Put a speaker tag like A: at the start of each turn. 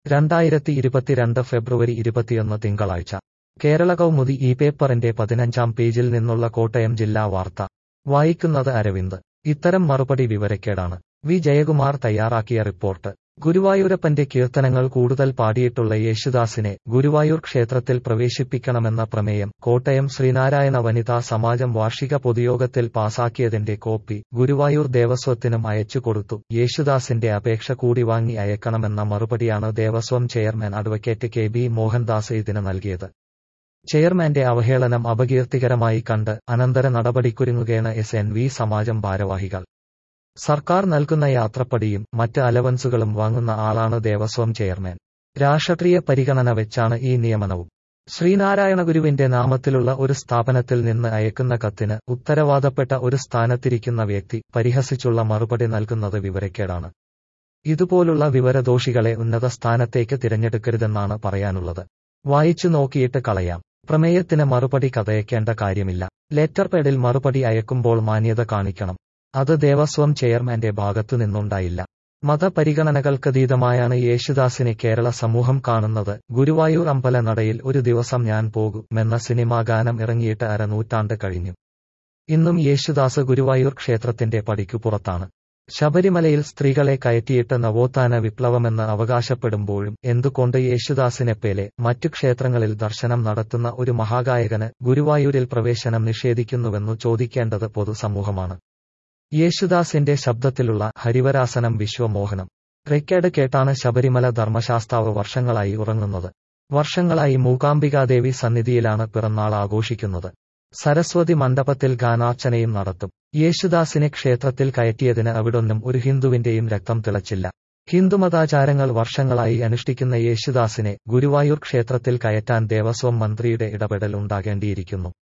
A: രണ്ടായിരത്തി ഇരുപത്തിരണ്ട് ഫെബ്രുവരി ഇരുപത്തിയൊന്ന് തിങ്കളാഴ്ച കേരള കൗമുദി ഈ പേപ്പറിന്റെ പതിനഞ്ചാം പേജിൽ നിന്നുള്ള കോട്ടയം ജില്ലാ വാർത്ത വായിക്കുന്നത് അരവിന്ദ് ഇത്തരം മറുപടി വിവരക്കേടാണ് വി ജയകുമാർ തയ്യാറാക്കിയ റിപ്പോർട്ട് ഗുരുവായൂരപ്പന്റെ കീർത്തനങ്ങൾ കൂടുതൽ പാടിയിട്ടുള്ള യേശുദാസിനെ ഗുരുവായൂർ ക്ഷേത്രത്തിൽ പ്രവേശിപ്പിക്കണമെന്ന പ്രമേയം കോട്ടയം ശ്രീനാരായണ വനിതാ സമാജം വാർഷിക പൊതുയോഗത്തിൽ പാസാക്കിയതിന്റെ കോപ്പി ഗുരുവായൂർ ദേവസ്വത്തിനും അയച്ചുകൊടുത്തു യേശുദാസിന്റെ അപേക്ഷ കൂടി വാങ്ങി അയക്കണമെന്ന മറുപടിയാണ് Devaswom chairman advocate K B Mohandas ഇതിന് നൽകിയത് ചെയർമാന്റെ അവഹേളനം അപകീർത്തികരമായി കണ്ട് അനന്തര നടപടിക്കുരുങ്ങുകയാണ് എസ് എൻ വി സമാജം ഭാരവാഹികൾ സർക്കാർ നൽകുന്ന യാത്രപ്പടിയും മറ്റ് അലവൻസുകളും വാങ്ങുന്ന ആളാണ് ദേവസ്വം ചെയർമാൻ രാഷ്ട്രീയ പരിഗണന വെച്ചാണ് ഈ നിയമനവും ശ്രീനാരായണ ഗുരുവിന്റെ നാമത്തിലുള്ള ഒരു സ്ഥാപനത്തിൽ നിന്ന് അയക്കുന്ന കത്തിന് ഉത്തരവാദപ്പെട്ട ഒരു സ്ഥാനത്തിരിക്കുന്ന വ്യക്തി പരിഹസിച്ചുള്ള മറുപടി നൽകുന്നത് വിവരക്കേടാണ് ഇതുപോലുള്ള വിവരദോഷികളെ ഉന്നത സ്ഥാനത്തേക്ക് തിരഞ്ഞെടുക്കരുതെന്നാണ് പറയാനുള്ളത് വായിച്ചു നോക്കിയിട്ട് കളയാം പ്രമേയത്തിന് മറുപടി കഥയക്കേണ്ട കാര്യമില്ല ലെറ്റർ പേഡിൽ മറുപടി അയക്കുമ്പോൾ മാന്യത കാണിക്കണം അത് ദേവസ്വം ചെയർമാന്റെ ഭാഗത്തു നിന്നുണ്ടായില്ല മതപരിഗണനകൾക്കതീതമായാണ് യേശുദാസിനെ കേരള സമൂഹം കാണുന്നത് ഗുരുവായൂർ അമ്പല നടയിൽ ഒരു ദിവസം ഞാൻ പോകുമെന്ന സിനിമാ ഗാനം ഇറങ്ങിയിട്ട് അരനൂറ്റാണ്ട് കഴിഞ്ഞു ഇന്നും യേശുദാസ് ഗുരുവായൂർ ക്ഷേത്രത്തിന്റെ പടിക്കു പുറത്താണ് ശബരിമലയിൽ സ്ത്രീകളെ കയറ്റിയിട്ട് നവോത്ഥാന വിപ്ലവമെന്ന് അവകാശപ്പെടുമ്പോഴും എന്തുകൊണ്ട് യേശുദാസിനെപ്പോലെ മറ്റു ക്ഷേത്രങ്ങളിൽ ദർശനം നടത്തുന്ന ഒരു മഹാഗായകന് ഗുരുവായൂരിൽ പ്രവേശനം നിഷേധിക്കുന്നുവെന്നു ചോദിക്കേണ്ടത് പൊതുസമൂഹമാണ് യേശുദാസിന്റെ ശബ്ദത്തിലുള്ള ഹരിവരാസനം വിശ്വമോഹനം റെക്കേഡ് കേട്ടാണ് ശബരിമല ധർമ്മശാസ്താവ് വർഷങ്ങളായി ഉറങ്ങുന്നത് വർഷങ്ങളായി മൂകാംബികാദേവി സന്നിധിയിലാണ് പിറന്നാൾ ആഘോഷിക്കുന്നത് സരസ്വതി മണ്ഡപത്തിൽ ഗാനാർച്ചനയും നടത്തും യേശുദാസിനെ ക്ഷേത്രത്തിൽ കയറ്റിയതിന് അവിടൊന്നും ഒരു ഹിന്ദുവിന്റെയും രക്തം തിളച്ചില്ല ഹിന്ദുമതാചാരങ്ങൾ വർഷങ്ങളായി അനുഷ്ഠിക്കുന്ന യേശുദാസിനെ ഗുരുവായൂർ ക്ഷേത്രത്തിൽ കയറ്റാൻ ദേവസ്വം മന്ത്രിയുടെ ഇടപെടൽ ഉണ്ടാകേണ്ടിയിരിക്കുന്നു